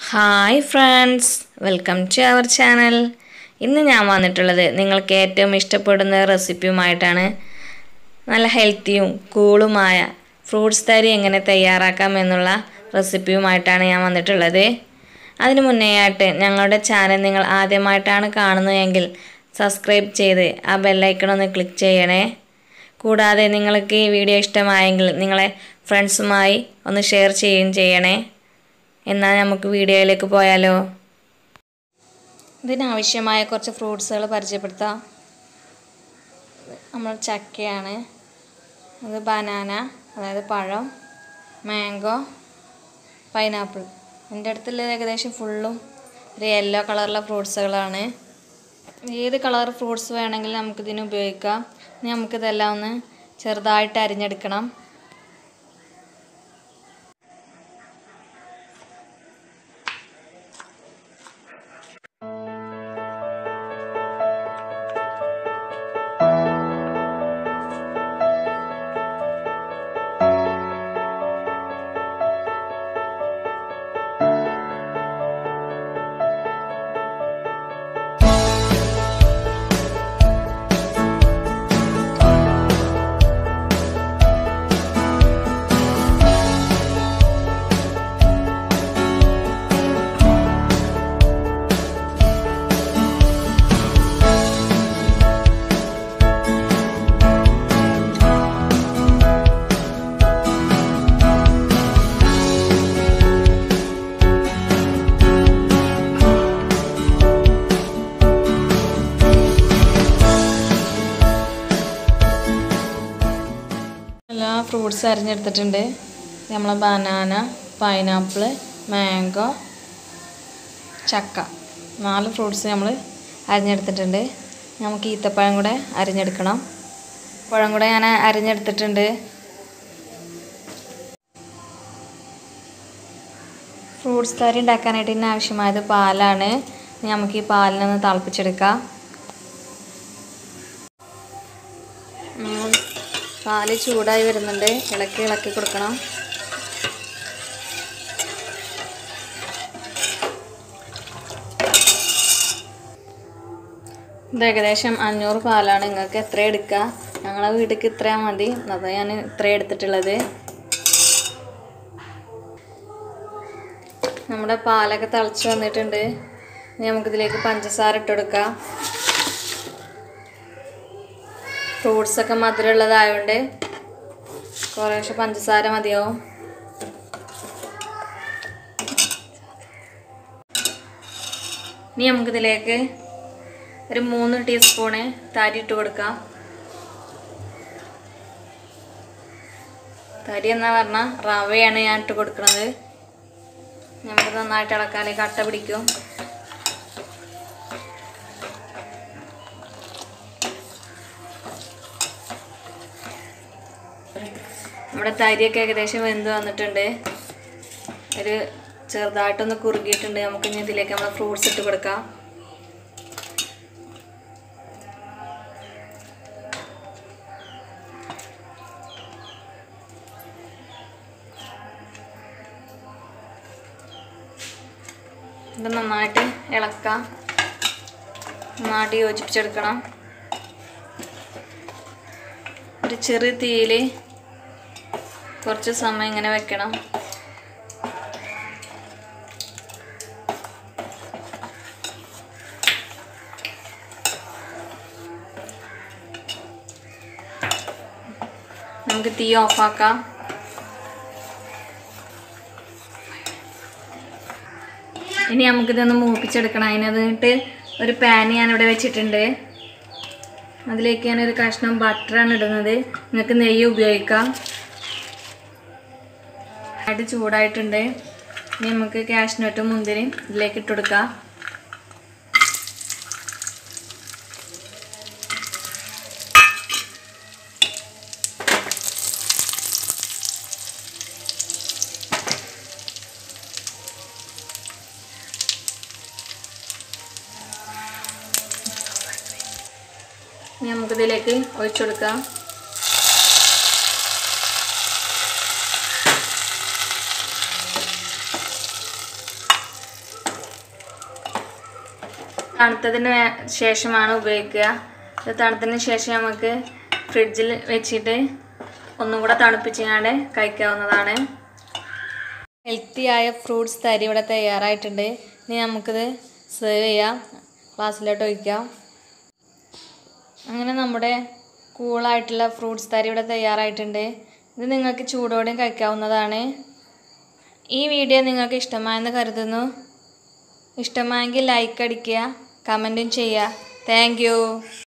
hi friends welcome to our channel ഇന്ന് ഞാൻ വന്നിട്ടുള്ളത് നിങ്ങൾക്ക് ഏറ്റവും ഇഷ്ടപ്പെടുന്ന റെസിപ്പിയുമായിട്ടാണ് നല്ല ഹെൽത്തിയും കൂളുമായ ഫ്രൂട്ട്സ് തരി എങ്ങനെ തയ്യാറാക്കാം എന്നുള്ള റെസിപ്പിയുമായിട്ടാണ് ഞാൻ വന്നിട്ടുള്ളത് അതിനു മുന്നേ ആയിട്ട് ഞങ്ങളുടെ ചാനൽ നിങ്ങൾ ആദ്യമായിട്ടാണ് കാണുന്നതെങ്കിൽ സബ്സ്ക്രൈബ് ചെയ്ത് ആ ബെല്ലൈക്കൺ ഒന്ന് ക്ലിക്ക് ചെയ്യണേ കൂടാതെ നിങ്ങൾക്ക് ഈ വീഡിയോ ഇഷ്ടമായെങ്കിൽ നിങ്ങളെ ഫ്രണ്ട്സുമായി ഒന്ന് ഷെയർ ചെയ്യുകയും ചെയ്യണേ എന്നാൽ നമുക്ക് വീഡിയോയിലേക്ക് പോയാലോ ഇതിനാവശ്യമായ കുറച്ച് ഫ്രൂട്ട്സുകൾ പരിചയപ്പെടുത്താം നമ്മൾ ചക്കയാണ് അത് ബനാന അതായത് പഴം മാംഗോ പൈനാപ്പിൾ എൻ്റെ അടുത്തുള്ള ഏകദേശം ഫുള്ളും ഒരു യെല്ലോ കളറുള്ള ഫ്രൂട്ട്സുകളാണ് ഏത് കളർ ഫ്രൂട്ട്സ് വേണമെങ്കിലും നമുക്കിതിന് ഉപയോഗിക്കാം ഇനി നമുക്കിതെല്ലാം ഒന്ന് ചെറുതായിട്ട് അരിഞ്ഞെടുക്കണം എല്ലാ ഫ്രൂട്ട്സ് അരിഞ്ഞെടുത്തിട്ടുണ്ട് നമ്മൾ ബനാന പൈനാപ്പിൾ മാംഗോ ചക്ക നാല് ഫ്രൂട്ട്സ് നമ്മൾ അരിഞ്ഞെടുത്തിട്ടുണ്ട് നമുക്ക് ഈത്തപ്പഴം കൂടെ അരിഞ്ഞെടുക്കണം പഴം കൂടെ ഞാൻ അരിഞ്ഞെടുത്തിട്ടുണ്ട് ഫ്രൂട്ട്സ് കറി ഉണ്ടാക്കാനായിട്ട് ഇതിന് ആവശ്യമായത് പാലാണ് ഇനി നമുക്ക് ഈ പാലിനൊന്ന് തിളപ്പിച്ചെടുക്കാം പാല് ചൂടായി വരുന്നുണ്ട് ഇളക്കി ഇളക്കി കൊടുക്കണം ഇത് ഏകദേശം അഞ്ഞൂറ് പാലാണ് നിങ്ങൾക്ക് എത്ര എടുക്കുക ഞങ്ങളെ വീട്ടിലേക്ക് ഇത്രയാ മതി അതാണ് ഞാൻ ഇത്ര എടുത്തിട്ടുള്ളത് നമ്മുടെ പാലൊക്കെ തിളച്ച് വന്നിട്ടുണ്ട് ഇനി നമുക്കിതിലേക്ക് പഞ്ചസാര ഇട്ട് കൊടുക്കാം ഫ്രൂട്ട്സൊക്കെ മധുരമുള്ളതായതുകൊണ്ട് കുറേശ്ശെ പഞ്ചസാര മതിയാവും ഇനി നമുക്കിതിലേക്ക് ഒരു മൂന്ന് ടീസ്പൂണ് തരി ഇട്ട് കൊടുക്കാം തരി എന്ന് പറഞ്ഞാൽ റവയാണ് ഞാൻ ഇട്ട് കൊടുക്കുന്നത് നമുക്ക് നന്നായിട്ട് ഇളക്കാനേ കട്ട പിടിക്കും നമ്മുടെ തരിയൊക്കെ ഏകദേശം വെന്ത് വന്നിട്ടുണ്ട് ഒരു ചെറുതായിട്ടൊന്ന് കുറുകിയിട്ടുണ്ട് നമുക്ക് ഇനി ഇതിലേക്ക് നമ്മൾ ഫ്രൂട്ട്സ് ഇട്ട് കൊടുക്കാം ഇത് നന്നായിട്ട് ഇളക്കാം നന്നായിട്ട് യോജിപ്പിച്ചെടുക്കണം ഒരു ചെറിയ തീയിൽ കുറച്ച് സമയം ഇങ്ങനെ വെക്കണം നമുക്ക് തീ ഓഫാക്കാം ഇനി നമുക്കിതൊന്ന് മൂപ്പിച്ചെടുക്കണം അതിനകത്ത് ഒരു പാൻ ഞാനിവിടെ വെച്ചിട്ടുണ്ട് അതിലേക്ക് ഞാനൊരു കഷ്ണം ബട്ടറാണ് ഇടുന്നത് നിങ്ങൾക്ക് നെയ്യ് ഉപയോഗിക്കാം ആയിട്ട് ചൂടായിട്ടുണ്ട് ഇനി നമുക്ക് കാഷ്നട്ടും മുന്തിരിയും ഇതിലേക്ക് ഇട്ട് കൊടുക്കാം ഇനി നമുക്കിതിലേക്ക് ഒഴിച്ചു കൊടുക്കാം തണുത്തതിന് വേ- ശേഷമാണ് ഉപയോഗിക്കുക ഇത് തണുത്തതിന് ശേഷം നമുക്ക് ഫ്രിഡ്ജിൽ വെച്ചിട്ട് ഒന്നും കൂടെ തണുപ്പിച്ചാണ്ട് കഴിക്കാവുന്നതാണ് ഹെൽത്തി ആയ ഫ്രൂട്ട്സ് തരി ഇവിടെ തയ്യാറായിട്ടുണ്ട് ഇനി നമുക്കിത് സെർവ് ചെയ്യാം ഗ്ലാസ്സിലോട്ട് ഒഴിക്കാം അങ്ങനെ നമ്മുടെ കൂളായിട്ടുള്ള ഫ്രൂട്ട്സ് തരി ഇവിടെ തയ്യാറായിട്ടുണ്ട് ഇത് നിങ്ങൾക്ക് ചൂടോടെയും കഴിക്കാവുന്നതാണ് ഈ വീഡിയോ നിങ്ങൾക്ക് ഇഷ്ടമായെന്ന് കരുതുന്നു ഇഷ്ടമായെങ്കിൽ ലൈക്ക് അടിക്കുക കമൻറ്റും ചെയ്യുക താങ്ക്